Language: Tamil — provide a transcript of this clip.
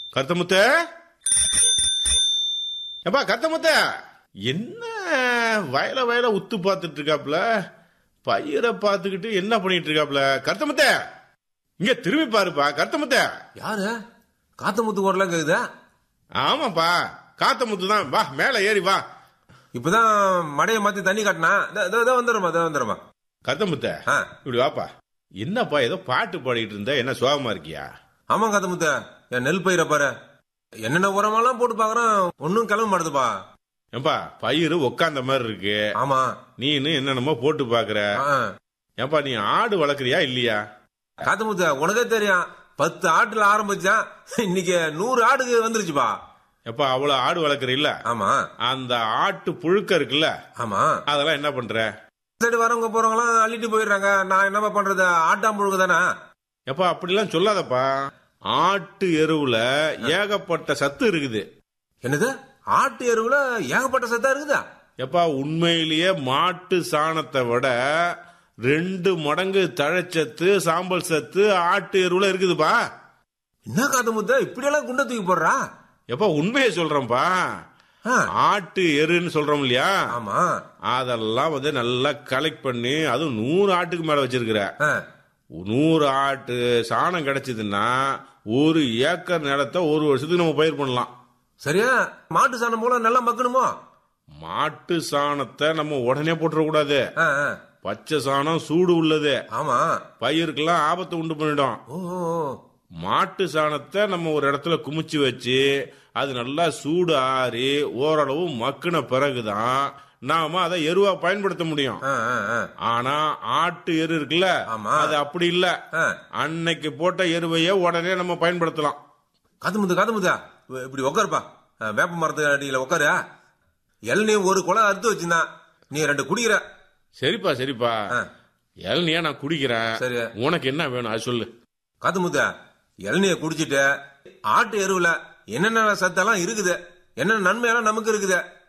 கருத்தமுத்த எப்பா கருத்தமுத்த என்ன வயல வயல உத்து பார்த்துட்டு இருக்காப்ல பயிரை பார்த்துக்கிட்டு என்ன பண்ணிட்டு இருக்காப்ல கருத்தமுத்த இங்க திரும்பி பாருப்பா கருத்தமுத்த யாரு காத்தமுத்து குரலா கேக்குதா ஆமாப்பா காத்தமுத்து தான் வா மேல ஏறி வா இப்பதான் மடைய மாத்தி தண்ணி காட்டினா வந்துடுமா வந்துடுமா கருத்தமுத்த ஆ இப்படி வாப்பா என்னப்பா ஏதோ பாட்டு பாடிட்டு இருந்த என்ன சோகமா இருக்கியா ஆமா காத்தமுத்த என் நெல் பயிரை பாரு என்னென்ன உரமெல்லாம் போட்டு பாக்குறேன் ஒன்னும் கிளம்ப மாட்டுதுப்பா ஏப்பா பயிர் உக்காந்த மாதிரி இருக்கு ஆமா நீனு என்னென்னமோ போட்டு பாக்குற ஆ. ஏப்பா நீ ஆடு வளர்க்குறியா இல்லையா காத்தமுத்த உனக்கே தெரியும் பத்து ஆட்டுல ஆரம்பிச்சான் இன்னைக்கு நூறு ஆடுக்கு வந்துருச்சுப்பா எப்பா அவ்வளவு ஆடு வளர்க்குற இல்ல ஆமா அந்த ஆட்டு புழுக்க இருக்குல்ல ஆமா அதெல்லாம் என்ன பண்ற சரி வரவங்க போறவங்களாம் அள்ளிட்டு போயிடுறாங்க நான் என்னப்பா பண்றது ஆட்டாம் புழுகு தானே எப்பா அப்படிலாம் சொல்லாதப்பா ஆட்டு எருவுல ஏகப்பட்ட சத்து இருக்குது என்னது ஆட்டு எருவுல ஏகப்பட்ட சத்தா இருக்குதா எப்பா உண்மையிலேயே மாட்டு சாணத்தை விட ரெண்டு மடங்கு தழைச்சத்து சாம்பல் சத்து ஆட்டு எருவுல இருக்குதுப்பா என்ன காத்தமுத்த இப்படியெல்லாம் குண்டை தூக்கி போடுறா எப்பா உண்மையை சொல்றேன்ப்பா ஆ, ஆட்டு எருன்னு சொல்றோம் இல்லையா ஆமா அதெல்லாம் வந்து நல்லா கலெக்ட் பண்ணி அதுவும் நூறு ஆட்டுக்கு மேல வச்சிருக்கிற ஆ, நூறு ஆட்டு சாணம் கிடைச்சதுன்னா ஒரு ஏக்கர் நிலத்தை ஒரு வருஷத்துக்கு நம்ம பயிர் பண்ணலாம் சரியா மாட்டு சாணம் போல நல்லா மக்கணுமோ மாட்டு சாணத்தை நம்ம உடனே போட்டுறக்கூடாது ஆ, ஆ, பச்சை சாணம் சூடு உள்ளது ஆமா பயிருக்கெல்லாம் ஆபத்தை உண்டு பண்ணிடும் ஓ ஓ, ஓ. மாட்டு சாணத்தை நம்ம ஒரு இடத்துல குமிச்சு வச்சு அது நல்லா சூடு ஆறி ஓரளவு மக்குன பிறகுதான் நாம அதை எருவா பயன்படுத்த முடியும் ஆ, ஆ, ஆ. ஆனா ஆட்டு எரு இருக்குல்ல ஆமா. அது அப்படி இல்ல ஆ, அன்னைக்கு போட்ட எருவையே உடனே நம்ம பயன்படுத்தலாம் காத்தமுத்து காத்தமுத்தா இப்படி உட்காருப்பா ஆ, வேப்ப மரத்து அடியில உட்காரு இளநீ ஒரு குலை அறுத்து வச்சிருந்தான் நீ ரெண்டு குடிக்கிற சரிப்பா சரிப்பா ஆ, இளநியா நான் குடிக்கிறேன் சரி உனக்கு என்ன வேணும் அது சொல்லு காத்தமுத்த இளநிய குடிச்சிட்டு ஆட்டு எருவுல என்னென்ன சத்தெல்லாம் இருக்குது என்னென்ன நன்மையெல்லாம் நமக்கு இருக்குது